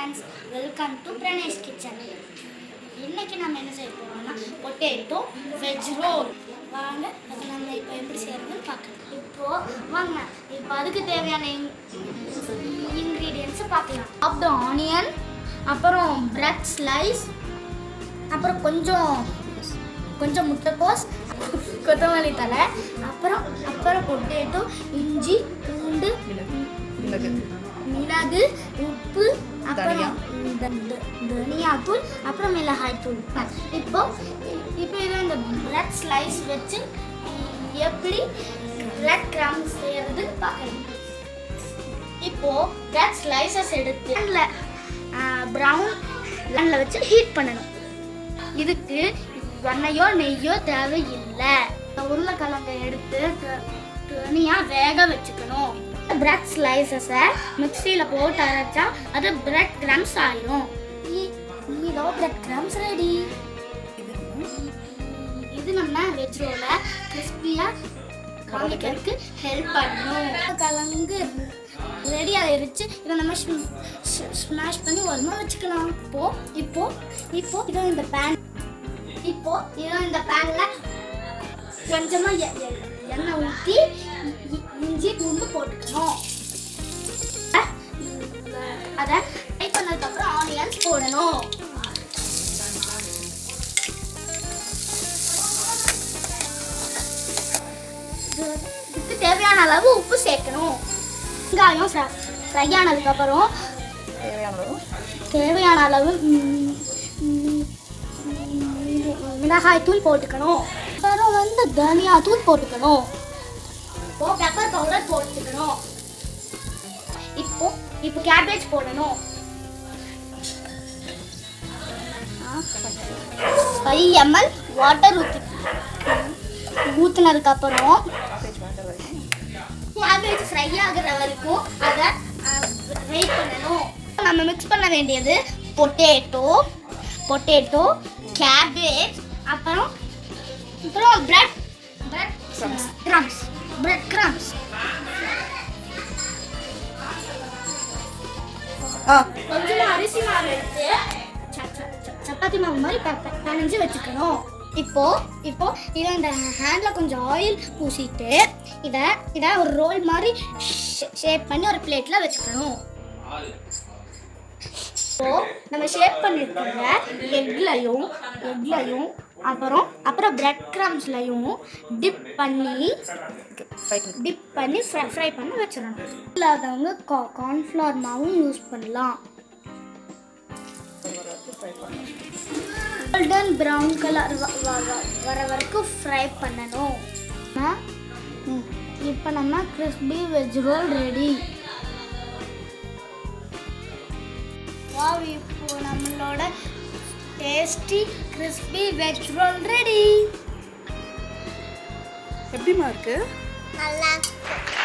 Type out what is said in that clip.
Friends welcome to Pranesh kitchen இன்னைக்கு நம்ம என்ன செய்ய போறோம்னா பொட்டேட்டோ வெஜ் ரோல் வாங்க அது நம்ம இப்போ எப்படி செய்யறதுன்னு பார்க்கலாம் இப்போ வாங்க இப்போ அதுக்கு தேவையான இன்க்ரீடியன்ஸை பார்க்கலாம் ஆஃப் த ஆனியன் அப்புறம் பிரெட் ஸ்லைஸ் அப்புறம் கொஞ்சம் கொஞ்சம் முட்டைக்கோஸ் கொத்தமல்லி தலை அப்புறம் அப்புறம் பொட்டேட்டோ இஞ்சி பூண்டு மிளகு மிளகு உப்பு அப்புறம் த- த- தனியாத்தூள் அப்புறம் மிளகாய் தூள் இப்போ இப்போ இதை இந்த பிரெட் ஸ்லைஸ் வச்சு எப்படி பிரெட் கிராம்ஸ் செய்யறது பார்க்கலாம் இப்போ பிரெட் ஸ்லைசஸ் எடுத்து ப்ரௌன் லெனில் வச்சு ஹீட் பண்ணணும் இதுக்கு வெண்ணையோ நெய்யோ தேவையில்லை உருளைக்கிழங்கை எடுத்து த- தனியா வேக வச்சுக்கணும் பிரெட் ஸ்லைசஸை மிக்சியில் போட்டு அரைச்சா அது பிரெட் கிராம்ஸ் ஆயிடும் இதோ பிரெட் கிராம்ஸ் ரெடி இது நம்ம வெஜ் ரோல கிறிஸ்பியாக காமிக்கிறதுக்கு ஹெல்ப் பண்ணும் கிழங்கு ரெடி ஆயிருச்சு இதை நம்ம ஸ்மாஷ் பண்ணி ஒருமா வச்சுக்கலாம் இப்போ இப்போ இப்போ இதோ இந்த பேன் இப்போ இதோ இந்த பேன்ல கொஞ்சமா எ- எ- எண்ணெய் ஊற்றி இஞ்சி பூண்டு போட்டுக்கணும் அஹ், அதை ஃப்ரை பண்ணதுக்கப்புறம் ஆனியன்ஸ் போடணும் இது- இதுக்கு தேவையான அளவு உப்பு சேர்க்கணும் வெங்காயம் ஃப்ரை ஆனதுக்கப்புறம் தேவையான அளவு தேவையான அளவு ம், ம், ம், மிளகாய் தூள் போட்டுக்கணும் அப்புறம் வந்து தனியா தூள் போட்டுக்கணும் இப்போ பெப்பர் பவுடர் போட்டுக்கணும் இப்போ இப்போ கேபேஜ் போடணும் ஃபைவ் எம்எல் வாட்டர் ஊற்றி ஊற்றுனதுக்கு அப்புறம் பேச்சு வாட்டர் வரைக்கும் கேபேஜ் ஃப்ரை ஆகுற வரைக்கும் அதை வெயிட் பண்ணணும் நம்ம மிக்ஸ் பண்ண வேண்டியது பொட்டேட்டோ பொட்டேட்டோ கேபேஜ் அப்புறம் அப்புறம் bread bread Crumbs. Crumbs bread crumbs ஆ கொஞ்சமா அரிசி மாவு எடுத்து ச- ச- ச- சப்பாத்தி மாவு மாதிரி ப- ப- பிணைஞ்சு வச்சுக்கணும் இப்போ இப்போ இதை இந்த ஹேண்டில் கொஞ்சம் ஆயில் பூசிட்டு இதை இதை ஒரு ரோல் மாதிரி ஷேப் பண்ணி ஒரு பிளேட்டில் வச்சுக்கணும் இப்போ நம்ம ஷேப் பண்ணிருக்கிற எக்லையும் எக்லையும் அப்புறம் அப்புறம் பிரெட் கிரம்ஸ்லையும் டிப் பண்ணி ஃப்ரை பண்ணி டிப் பண்ணி ஃப்ரை ஃப்ரை பண்ணி வச்சிடணும் இல்லாதவங்க கா கார்ன்ஃப்ளவர் மாவும் யூஸ் பண்ணலாம் ஃப்ரை பண்ணி கோல்டன் ப்ரௌன் கலர் வர வரைக்கும் ஃப்ரை பண்ணணும் இப்போ நம்ம crispy veg roll ready wow இப்போ நம்மளோட tasty crispy veg roll ready எப்படிமா இருக்கு நல்லா